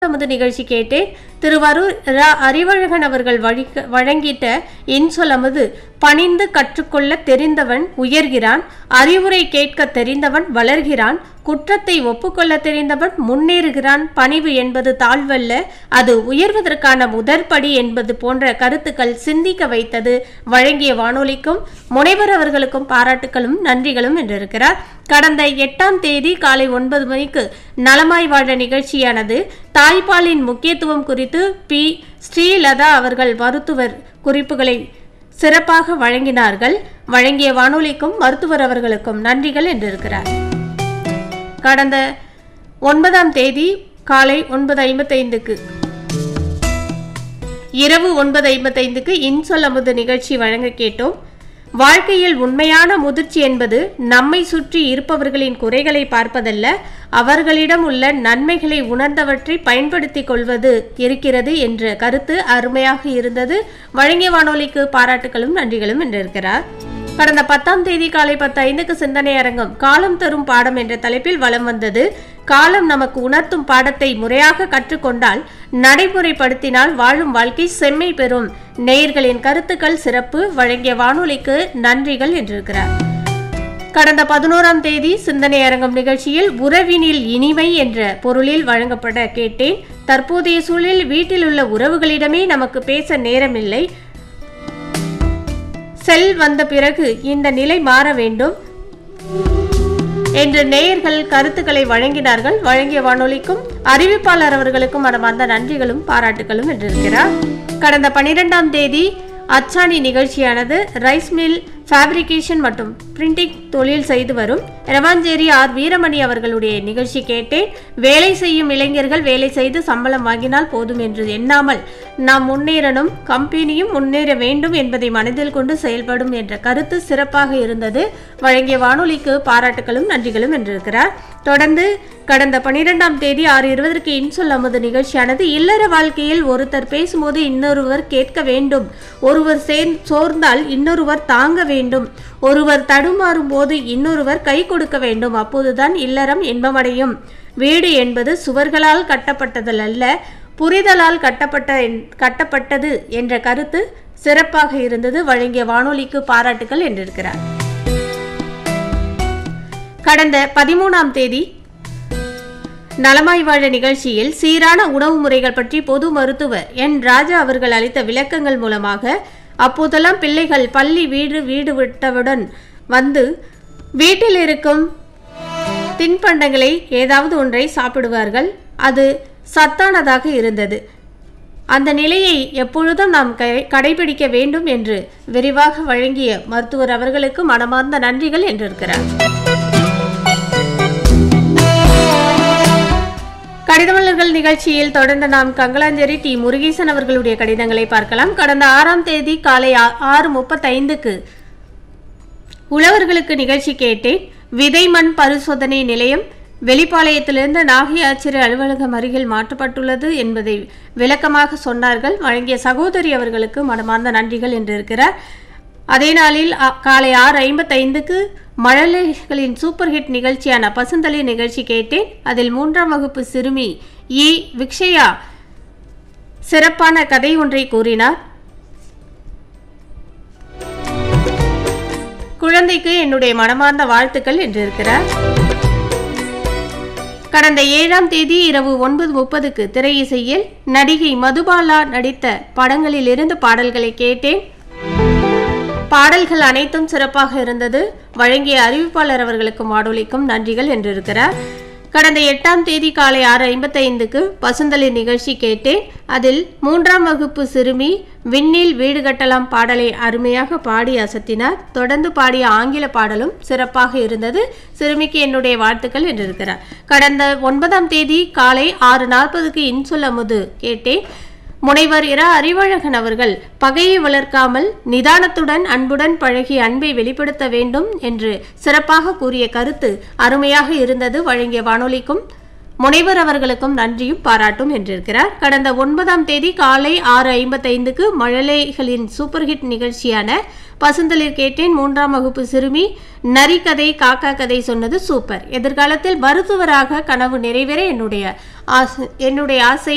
நமது நிகழ்ச்சி கேட்டேன் திருவரூர் ரா அறிவழகன் அவர்கள் வழிக- வழங்கிட்ட இன்சொல் அமுது பணிந்து கற்றுக்கொள்ள தெரிந்தவன் உயர்கிறான் அறிவுரை கேட்க தெரிந்தவன் வளர்கிறான் குற்றத்தை ஒப்புக்கொள்ள தெரிந்தவன் முன்னேறுகிறான் பணிவு என்பது தாழ்வல்ல அது உயர்வதற்கான முதற்படி என்பது போன்ற கருத்துக்கள் சிந்திக்க வைத்தது வழங்கிய வானொலிக்கும் முனைவர் அவர்களுக்கும் பாராட்டுகளும் நன்றிகளும் என்றிருக்கிறார் கடந்த எட்டாம் தேதி காலை ஒன்பது மணிக்கு நலமாய் வாழ நிகழ்ச்சியானது தாய்ப்பாலின் முக்கியத்துவம் குறித்து பி ஸ்ரீலதா அவர்கள் மருத்துவர் குறிப்புகளை சிறப்பாக வழங்கினார்கள் வழங்கிய வானொலிக்கும் மருத்துவர் அவர்களுக்கும் நன்றிகள் என்றிருக்கிறார் கடந்த ஒன்பதாம் தேதி காலை ஒன்பது ஐம்பத்தைந்துக்கு இரவு ஒன்பது ஐம்பத்தைந்துக்கு இன்சொல் அமுது நிகழ்ச்சி வழங்க கேட்டோம் வாழ்க்கையில் உண்மையான முதிர்ச்சி என்பது நம்மை சுற்றி இருப்பவர்களின் குறைகளை பார்ப்பதல்ல அவர்களிடம் உள்ள நன்மைகளை உணர்ந்தவற்றை பயன்படுத்திக் கொள்வது இருக்கிறது என்ற கருத்து அருமையாக இருந்தது வழங்கிய வானொலிக்கு பாராட்டுகளும் நன்றிகளும் என்றிருக்கிறார் கடந்த பத்தாம் தேதி காலை பத்து ஐந்துக்கு சிந்தனை அரங்கம் காலம் தரும் பாடம் என்ற தலைப்பில் வலம் வந்தது காலம் நமக்கு உணர்த்தும் பாடத்தை முறையாக கற்றுக்கொண்டால் நடைமுறைப்படுத்தினால் வாழும் வாழ்க்கை செம்மை பெறும் நேயர்களின் கருத்துக்கள் சிறப்பு வழங்கிய வானொலிக்கு நன்றிகள் என்றிருக்கிறார் கடந்த பதினோராம் தேதி சிந்தனை அரங்கம் நிகழ்ச்சியில் உறவினில் இனிமை என்ற பொருளில் வழங்கப்பட கேட்டேன் தற்போதைய சூழலில் வீட்டில் உள்ள உறவுகளிடமே நமக்கு பேச நேரமில்லை செல் வந்த பிறகு இந்த நிலை மாற வேண்டும் என்று நேயர்கள் கருத்துக்களை வழங்கினார்கள் வழங்கிய வானொலிக்கும் அறிவிப்பாளர் அவர்களுக்கும் மனமார்ந்த நன்றிகளும் பாராட்டுகளும் என்றிருக்கிறார் கடந்த பனிரெண்டாம் தேதி அச்சாணி நிகழ்ச்சியானது ரைஸ் மில் ஃபேப்ரிகேஷன் மற்றும் பிரிண்டிங் தொழில் செய்து வரும் ரவாஞ்சேரி ஆர் வீரமணி அவர்களுடைய நிகழ்ச்சி கேட்டேன் வேலை செய்யும் இளைஞர்கள் வேலை செய்து சம்பளம் வாங்கினால் போதும் என்று எண்ணாமல் நாம் முன்னேறணும் கம்பெனியும் முன்னேற வேண்டும் என்பதை மனதில் கொண்டு செயல்படும் என்ற கருத்து சிறப்பாக இருந்தது வழங்கிய வானொலிக்கு பாராட்டுகளும் நன்றிகளும் என்றிருக்கிறார் தொடர்ந்து கடந்த பனிரெண்டாம் தேதி ஆறு இருபதற்கு இன்சொல் அமுது நிகழ்ச்சியானது இல்லற வாழ்க்கையில் ஒருத்தர் பேசும்போது இன்னொருவர் கேட்க வேண்டும் ஒருவர் சேர் சோர்ந்தால் இன்னொருவர் தாங்க வேண்டும் ஒருவர் தடுமாறும் போது இன்னொருவர் கை கொடுக்க வேண்டும் அப்போதுதான் இல்லறம் இன்பமடையும் வீடு என்பது சுவர்களால் கட்டப்பட்டதல் அல்ல புரிதலால் கட்டப்பட்ட என்- கட்டப்பட்டது என்ற கருத்து சிறப்பாக இருந்தது வழங்கிய வானொலிக்கு பாராட்டுகள் என்றிருக்கிறார் கடந்த பதிமூணாம் தேதி நலமாய் வாழ நிகழ்ச்சியில் சீரான உணவு முறைகள் பற்றி பொது மருத்துவர் என் ராஜா அவர்கள் அளித்த விளக்கங்கள் மூலமாக அப்போதெல்லாம் பிள்ளைகள் பள்ளி வீடு வீடு விட்டவுடன் வந்து வீட்டில் இருக்கும் தின்பண்டங்களை ஏதாவது ஒன்றை சாப்பிடுவார்கள் அது சத்தானதாக இருந்தது அந்த நிலையை எப்பொழுதும் நாம் கை- கடைபிடிக்க வேண்டும் என்று விரிவாக வழங்கிய மருத்துவர் அவர்களுக்கு மனமார்ந்த நன்றிகள் என்றிருக்கிறார் கடிதமலர்கள் நிகழ்ச்சியில் தொடர்ந்து நாம் கங்கலாஞ்சேரி டி முருகேசன் அவர்களுடைய கடிதங்களை பார்க்கலாம் கடந்த ஆறாம் தேதி காலை ஆ- ஆறு முப்பத்தைந்துக்கு உழவர்களுக்கு நிகழ்ச்சி கேட்டேன் விதை மண் பரிசோதனை நிலையம் வெளிப்பாளையத்திலிருந்து நாகை ஆட்சியர் அலுவலகம் அருகில் மாற்றப்பட்டுள்ளது என்பதை விளக்கமாக சொன்னார்கள் வழங்கிய சகோதரி அவர்களுக்கு மனமார்ந்த நன்றிகள் என்றிருக்கிறார் அதே நாளில் அ- காலை ஆறு ஐம்பத்தைந்துக்கு மழலைகளின் சூப்பர் ஹிட் நிகழ்ச்சியான பசுந்தளி நிகழ்ச்சி கேட்டேன் அதில் மூன்றாம் வகுப்பு சிறுமி இ விக்ஷயா சிறப்பான கதை ஒன்றை கூறினார் குழந்தைக்கு என்னுடைய மனமார்ந்த வாழ்த்துக்கள் என்றிருக்கிறார் கடந்த ஏழாம் தேதி இரவு ஒன்பது முப்பதுக்கு திரையிசையில் நடிகை மதுபாலா நடித்த படங்களில் இருந்து பாடல்களை கேட்டேன் பாடல்கள் அனைத்தும் சிறப்பாக இருந்தது வழங்கிய அறிவிப்பாளர் அவர்களுக்கும் வானொலிக்கும் நன்றிகள் என்றிருக்கிறார் கடந்த எட்டாம் தேதி காலை ஆறு ஐம்பத்தைந்துக்கு பசுந்தளி நிகழ்ச்சி கேட்டேன் அதில் மூன்றாம் வகுப்பு சிறுமி விண்ணில் வீடு கட்டலாம் பாடலை அருமையாக பாடி அசத்தினார் தொடர்ந்து பாடிய ஆங்கில பாடலும் சிறப்பாக இருந்தது சிறுமிக்கு என்னுடைய வாழ்த்துக்கள் என்றிருக்கிறார் கடந்த ஒன்பதாம் தேதி காலை ஆறு நாற்பதுக்கு இன்சொல் அமுது கேட்டேன் முனைவர் இரா அறிவழகன் அவர்கள் பகையை வளர்க்காமல் நிதானத்துடன் அன்புடன் பழகி அன்பை வெளிப்படுத்த வேண்டும் என்று சிறப்பாக கூறிய கருத்து அருமையாக இருந்தது வழங்கிய வானொலிக்கும் முனைவர் அவர்களுக்கும் நன்றியும் பாராட்டும் என்றிருக்கிறார் கடந்த ஒன்பதாம் தேதி காலை ஆறு ஐம்பத்தைந்துக்கு மழலைகளின் சூப்பர் ஹிட் நிகழ்ச்சியான பசுந்தளிர் கேட்டேன் மூன்றாம் வகுப்பு சிறுமி நரி கதை காக்கா கதை சொன்னது சூப்பர் எதிர்காலத்தில் மருத்துவராக கனவு நிறைவேற என்னுடைய ஆசை என்னுடைய ஆசை